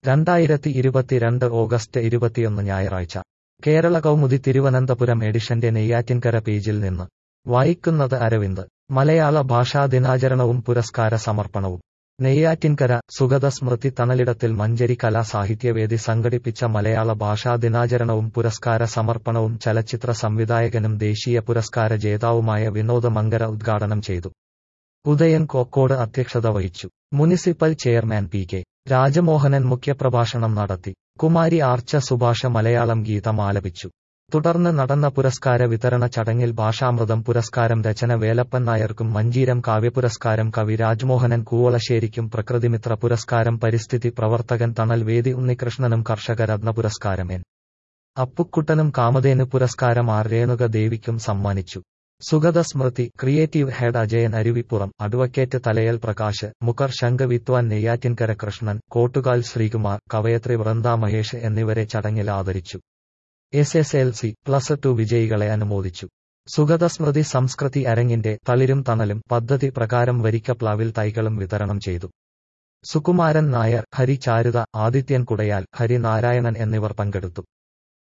രണ്ടായിരത്തി ഇരുപത്തിരണ്ട് ഓഗസ്റ്റ് ഇരുപത്തിയൊന്ന് ഞായറാഴ്ച കേരള കൗമുദി തിരുവനന്തപുരം എഡിഷന്റെ നെയ്യാറ്റിൻകര പേജിൽ നിന്ന് വായിക്കുന്നത് അരവിന്ദ് മലയാള ഭാഷാ ദിനാചരണവും പുരസ്കാര സമർപ്പണവും നെയ്യാറ്റിൻകര സുഗത സ്മൃതി തണലിടത്തിൽ മഞ്ചരി കലാ സാഹിത്യവേദി സംഘടിപ്പിച്ച മലയാള ഭാഷാ ദിനാചരണവും പുരസ്കാര സമർപ്പണവും ചലച്ചിത്ര സംവിധായകനും ദേശീയ പുരസ്കാര ജേതാവുമായ വിനോദ മങ്കര ഉദ്ഘാടനം ചെയ്തു ഉദയൻ കോക്കോട് അധ്യക്ഷത വഹിച്ചു municipal chairman P K Rajamohanan മുഖ്യപ്രഭാഷണം നടത്തി കുമാരി ആർച്ച സുഭാഷ മലയാളം ഗീതം ആലപിച്ചു തുടർന്ന് നടന്ന പുരസ്കാര വിതരണ ചടങ്ങിൽ ഭാഷാമൃതം പുരസ്കാരം രചന വേലപ്പൻ നായർക്കും മഞ്ചീരം കാവ്യപുരസ്കാരം കവി രാജ്മോഹനൻ കൂവളശ്ശേരിക്കും പ്രകൃതിമിത്ര പുരസ്കാരം പരിസ്ഥിതി പ്രവർത്തകൻ തണൽ വേദി ഉണ്ണികൃഷ്ണനും കർഷകരത്ന പുരസ്കാരം എൻ അപ്പുക്കുട്ടനും കാമധേനു പുരസ്കാരം ആർ രേണുക ദേവിക്കും സമ്മാനിച്ചു Sugatha Smrithi creative head Ajayan Aruvippuram advocate Thalayal Prakash മുഖർ ശംഖ വിദ്വാൻ നെയ്യാറ്റിൻകര കൃഷ്ണൻ കോട്ടുകാൽ ശ്രീകുമാർ കവയത്രി വൃന്ദ മഹേഷ് എന്നിവരെ ചടങ്ങിൽ ആദരിച്ചു S S L C plus two വിജയികളെ അനുമോദിച്ചു സുഗത സ്മൃതി സംസ്കൃതി അരങ്ങിന്റെ തളിരും തണലും പദ്ധതി പ്രകാരം വരിക്കപ്ലാവിൽ തൈകളും വിതരണം ചെയ്തു സുകുമാരൻ നായർ ഹരി ചാരുത ആദിത്യൻ കുടയാൽ ഹരിനാരായണൻ എന്നിവർ പങ്കെടുത്തു